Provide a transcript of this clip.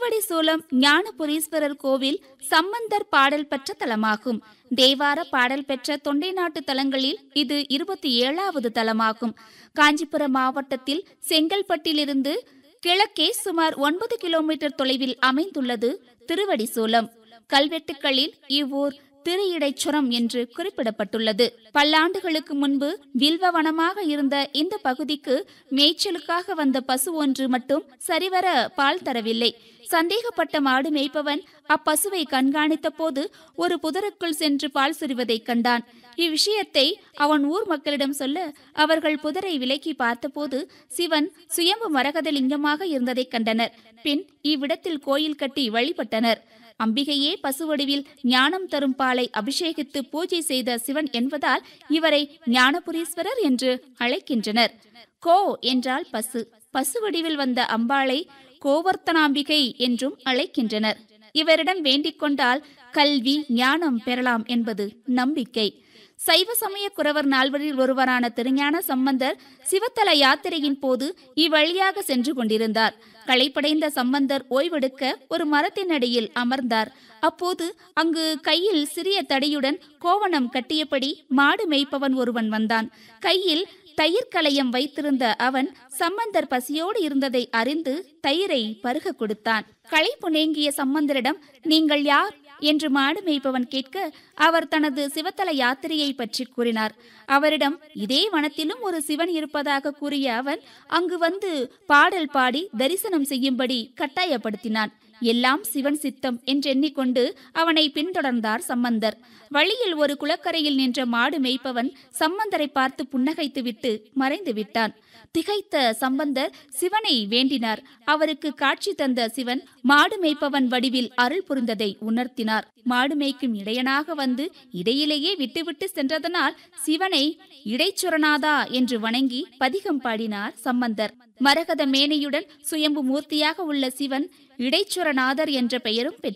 திருவடிசூலம் ஞானபுரீஸ்வரர் கோவில் சம்பந்தர் பாடல் பெற்ற தலமாகும் தேவார பாடல் பெற்ற தொண்டை நாட்டு தலங்களில் இது இருபத்தி ஏழாவது தலமாகும் காஞ்சிபுரம் மாவட்டத்தில் செங்கல்பட்டிலிருந்து கிழக்கே சுமார் ஒன்பது கிலோமீட்டர் தொலைவில் அமைந்துள்ளது திருவடிசூலம் கல்வெட்டுக்களில் இவ்வூர் திரையிடைச்சுரம் என்று குறிப்பிடப்பட்டுள்ளது பல்லாண்டுகளுக்கு முன்பு வில்வவனமாக இருந்த இந்த பகுதிக்கு மேய்ச்சலுக்காக வந்த பசு ஒன்று மட்டும் சரிவர பால் தரவில்லை சந்தேகப்பட்ட மாடு மேய்ப்பவன் அப்பசுவை கண்காணித்த போது ஒரு புதருக்குள் சென்று பால் சுரிவதைக் கண்டான் இவ்விஷயத்தை அவன் ஊர் மக்களிடம் சொல்ல அவர்கள் புதரை விலக்கி பார்த்தபோது சிவன் சுயம்பு மரகத லிங்கமாக இருந்ததைக் கண்டனர் பின் இவ்விடத்தில் கோயில் கட்டி வழிபட்டனர் அம்பிகையே பசுவடிவில் ஞானம் தரும் பாலை அபிஷேகித்து பூஜை செய்த சிவன் என்பதால் இவரை ஞானபுரீஸ்வரர் என்று அழைக்கின்றனர் கோ என்றால் பசு பசு வடிவில் வந்த அம்பாளை கோவர்த்தனாம்பிகை என்றும் அழைக்கின்றனர் இவரிடம் வேண்டிக் கொண்டால் கல்வி ஞானம் பெறலாம் என்பது நம்பிக்கை சைவ சமய குறவர் நால்வரில் ஒருவரான திருஞான சம்பந்தர் சிவத்தல யாத்திரையின் போது இவ்வழியாக சென்று கொண்டிருந்தார் களைப்படைந்த சம்பந்தர் ஓய்வெடுக்க ஒரு மரத்தின் அடியில் அமர்ந்தார் அப்போது அங்கு கையில் சிறிய தடியுடன் கோவணம் கட்டியபடி மாடு மேய்ப்பவன் ஒருவன் வந்தான் கையில் தயிர் கலையம் வைத்திருந்த அவன் சம்பந்தர் பசியோடு இருந்ததை அறிந்து தயிரை பருக கொடுத்தான் களைப்பு நீங்கிய சம்பந்தரிடம் நீங்கள் யார் என்று மாடு மேய்ப்பவன் கேட்க அவர் தனது சிவத்தல யாத்திரையை பற்றி கூறினார் அவரிடம் இதே வனத்திலும் ஒரு சிவன் இருப்பதாக கூறிய அவன் அங்கு வந்து பாடல் பாடி தரிசனம் செய்யும்படி கட்டாயப்படுத்தினான் எல்லாம் சிவன் சித்தம் என்றெண்ணிக்கொண்டு அவனை பின்தொடர்ந்தார் சம்பந்தர் வழியில் ஒரு குளக்கரையில் நின்ற மாடு மேய்ப்பவன் சம்பந்தரை பார்த்து புன்னகைத்துவிட்டு மறைந்து விட்டான் திகைத்த சம்பந்தர் சிவனை வேண்டினார் அவருக்கு காட்சி தந்த சிவன் மாடு மேய்ப்பவன் வடிவில் அருள் புரிந்ததை உணர்த்தினார் மாடு மேய்க்கும் இடையனாக வந்து இடையிலேயே விட்டுவிட்டு சென்றதனால் சிவனை இடைச்சுரனாதா என்று வணங்கி பதிகம் பாடினார் சம்பந்தர் மரகத மேனையுடன் சுயம்பு மூர்த்தியாக உள்ள சிவன் இடைச்சுரநாதர் என்ற பெயரும் பெற்றார்